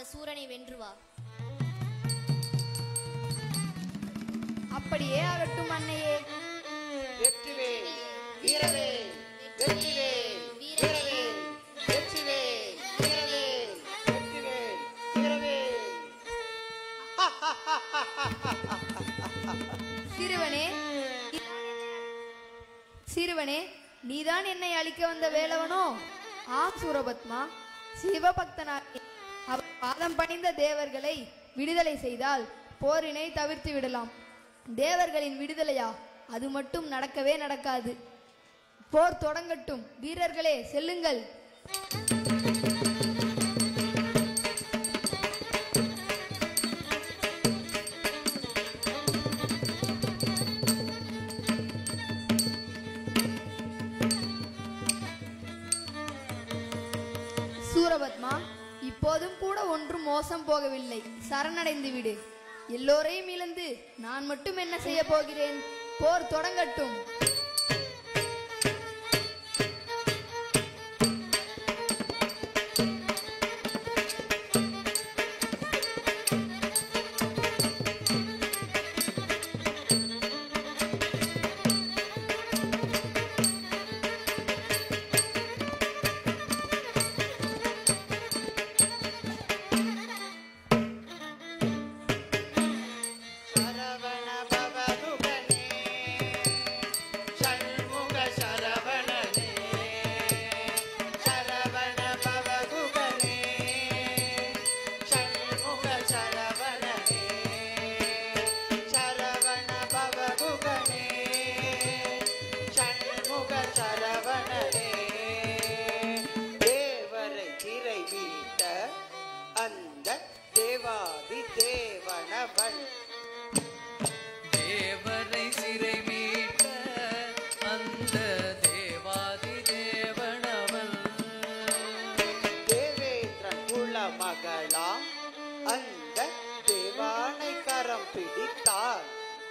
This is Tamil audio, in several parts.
சூரனை வென்று வா அப்படியே ஆகட்டும் அன்னையே வெற்றிவேல் வீரவேல் வெற்றிவேல் வீரவேல் வெற்றிவேல் வீரவேல் வெற்றிவேல் வீரவேல் சிறுவனே சிறுவனே நீதான் என்னை அழிக்க வந்த வேலவனோ ஆம் சூரபத்மா சிவபக்தனாக அவர் பாதம் பணிந்த தேவர்களை விடுதலை செய்தால் போரினை தவிர்த்து விடலாம் தேவர்களின் விடுதலையா அது மட்டும் நடக்கவே நடக்காது போர் தொடங்கட்டும் வீரர்களே செல்லுங்கள் சூரபத்மா இப்போதும் கூட ஒன்றும் மோசம் போகவில்லை சரணடைந்து விடு எல்லோரையும் இழந்து நான் மட்டும் என்ன செய்ய போகிறேன் போர் தொடங்கட்டும் சரவண பவகுகனே சண்முக சரவணனே சரவண பவகுகனே சண்முக சரவணனே சரவண பவகுகனே சண்முக சரவணனே தேவரை திரை வீட்ட அந்த தேவாதி தேவனவன் தேவரை சிறை மீட்ட அந்த தேவாதி தேவனவன் தேவேந்திரன் குல மகளாம் அந்த தேவானை கரம் பிடித்தார்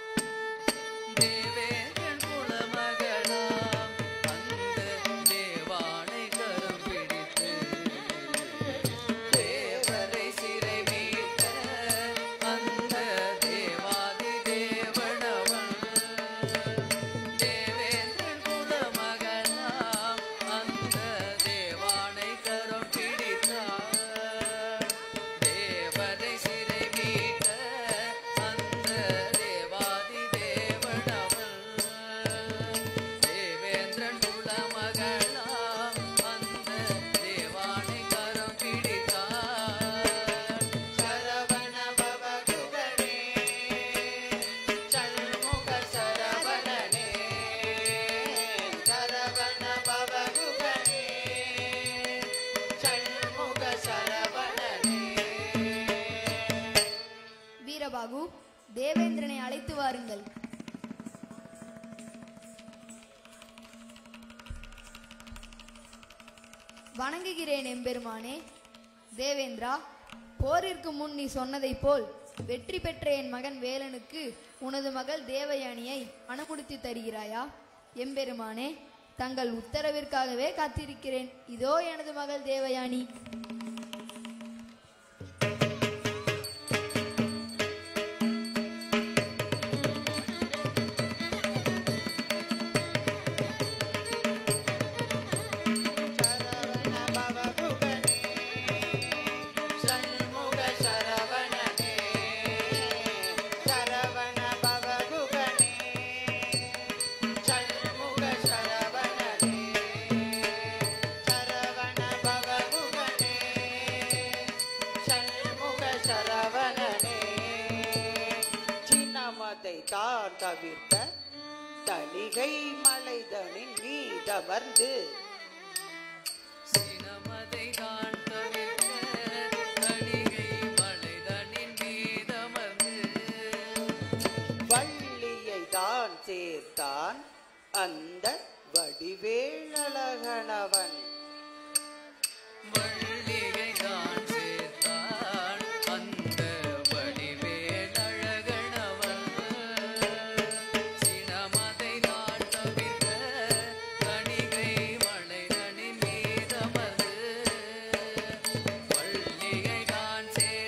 தேவேந்திரன் குலமகளாம் அந்த தேவானை கரம் பிடித்து தேவரை சிறை மீட்ட அந்த தேவாதி தேவனவன் தேவேந்திரன் குலமகளாம் அந்த தேவானை கரம் பிடித்தார் தேவரை சிறை மீட்ட அந்த தேவாதி தேவனவன் தேவேந்திரன் குலமகளாம் அந்த தேவானை கரம் பிடித்தார் சரவண பவகுகனே சண்முக சரவணனே சரவண பவகுகனே சண்முக சரவணனே வீரபாகு தேவேந்திரனை அழைத்து வாருங்கள் வணங்குகிறேன் எம்பெருமானே தேவேந்திரா போரிற்கு முன் நீ சொன்னதைப் போல் வெற்றி பெற்ற என் மகன் வேலனுக்கு உனது மகள் தேவயானியை மணமுடித்து தருகிறாயா எம்பெருமானே தங்கள் உத்தரவிற்காகவே காத்திருக்கிறேன் இதோ எனது மகள் தேவயானி சரவண பவகுகனே சண்முக சரவணனே சரவண பவகுகனே சண்முக சரவணனே சரவண பவகுகனே சண்முக சரவணனே சின்னமதை தான் தவிர்க்க தணிகை மலைதனின் மீதமர்ந்து சினமதை தான் தவிர்க்க தணிகை மலைதனின் மீதமர்ந்து வள்ளியை தான் சேர்த்தான் அந்த வடிவேழழகனவன் வள்ளிகை தான் சேர்த்தான் அந்த வடிவேலழகனவன் சினமதை தான் தவிர்க்க தணிகை மலைதனின் மீதமர்ந்து வள்ளிகை தான் சேர்த்தான்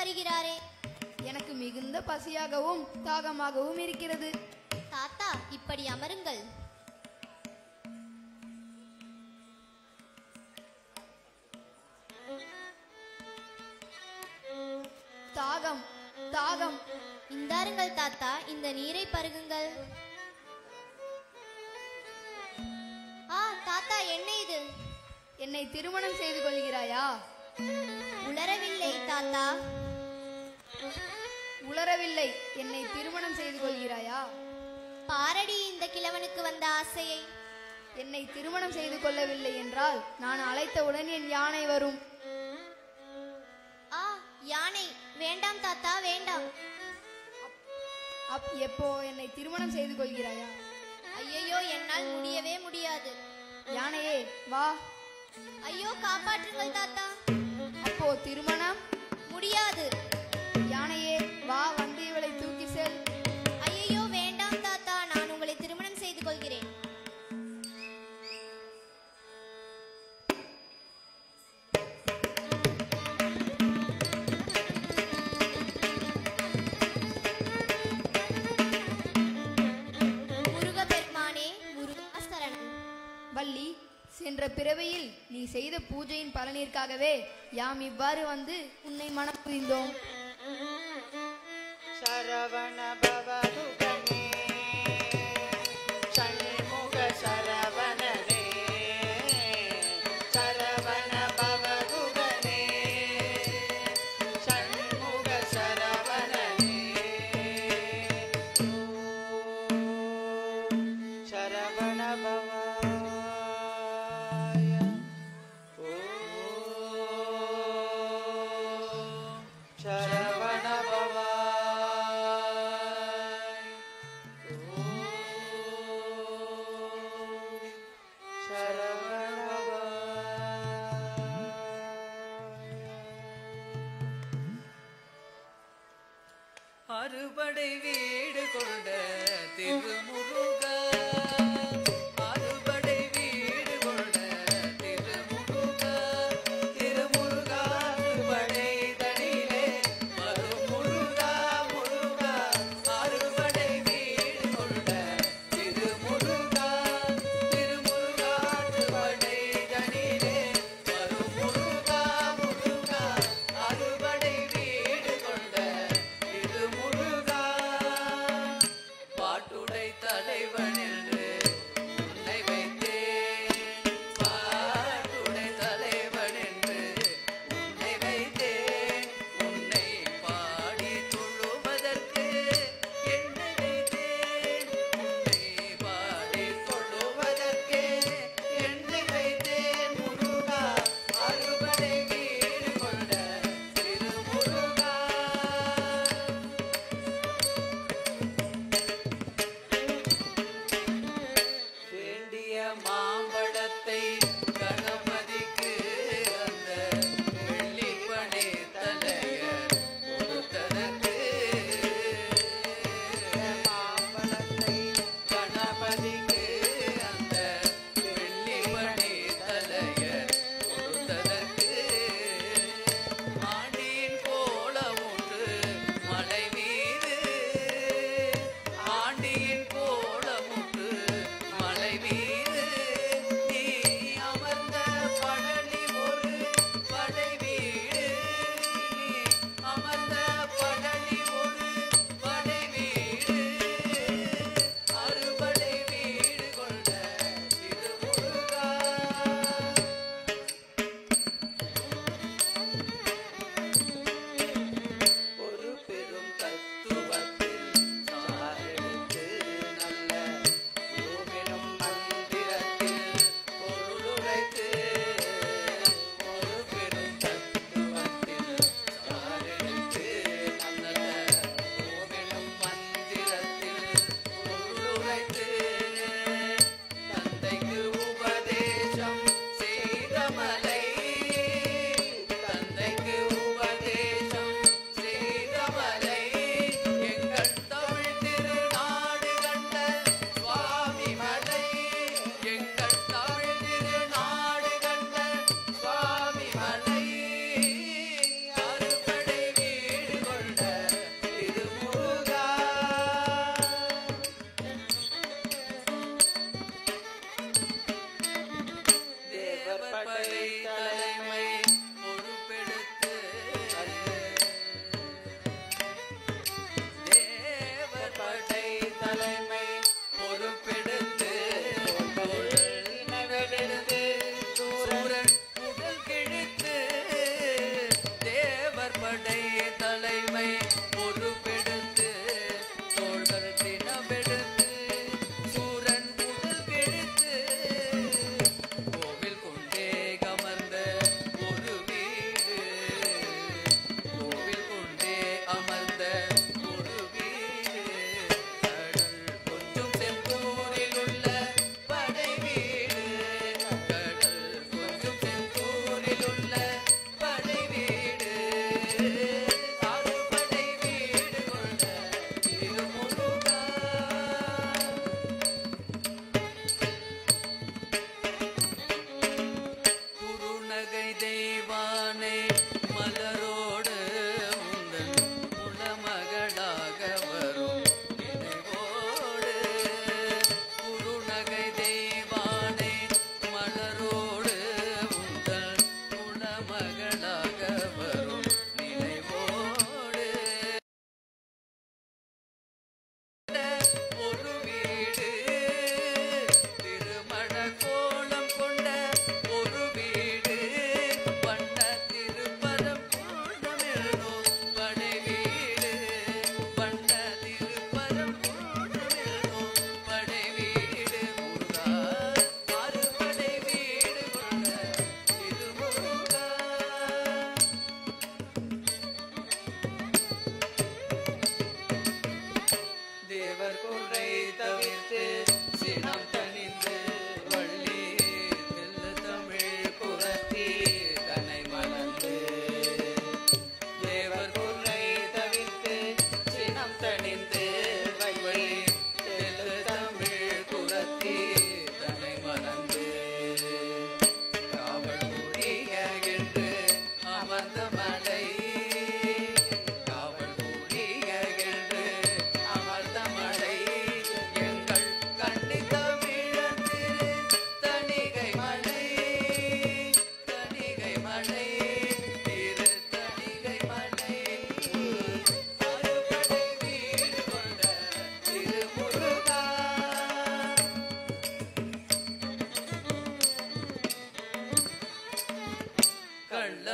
வருகிறாரே எனக்கு மிகுந்த பசியாகவும் தாகமாகவும் இருக்கிறது தாத்தா இப்படி அமருங்கள் தாகம் தாகம் இந்தாருங்கள் தாத்தா இந்த நீரை பருகுங்கள் ஆ தாத்தா என்ன இது என்னை திருமணம் செய்து கொள்கிறாயா உளரவில்லை தாத்தா உளரவில்லை என்னை திருமணம் செய்து கொள்கிறாயா பாரடி இந்த கிழவனுக்கு வந்த ஆசையை என்னை திருமணம் செய்து கொள்ளவில்லை என்றால் நான் அழைத்தவுடன் என் யானை வரும் ஆ யானை வேண்டாம் தாத்தா வேண்டாம் அப் எப்போ என்னை திருமணம் செய்து கொள்கிறாயா ஐயையோ என்னால் முடியவே முடியாது யானையே வா ஐயோ காப்பாற்றுங்கள் தாத்தா அப்போ திருமணம் முடியாது யானையே வா வந்து இவளை தூக்கி செல் ஐயையோ வேண்டாம் தாத்தா நான் உங்களை திருமணம் செய்து கொள்கிறேன் முருகப்பெருமானே முருகா சரணம் வள்ளி சென்ற பிறவியில் நீ செய்த பூஜையின் பலனிற்காகவே யாம் இவ்வாறு வந்து உன்னை மனம் புரிந்தோம் சரவண பவதுகனே சண்முக சரவணனே சரவண பவதுகனே சண்முக சரவணனே சரவண பவாய ஓம் சரவண பவாய் ஓம் சரவண பவாய் அறுபடை வீடு கொண்ட திருமுருக அறுபடை வீடு கொண்ட திருமுருக திருமுருகா அறுபடை தனிலே வரும் முருகா முருகா அறுபடை வீடு கொண்ட திருமுருகா திருமுருகா அறுபடை தனிலே வரும் முருகா முருகா அறுபடை வீடு கொண்ட திருமுருகா பாட்டுடை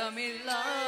அச்சமில்லா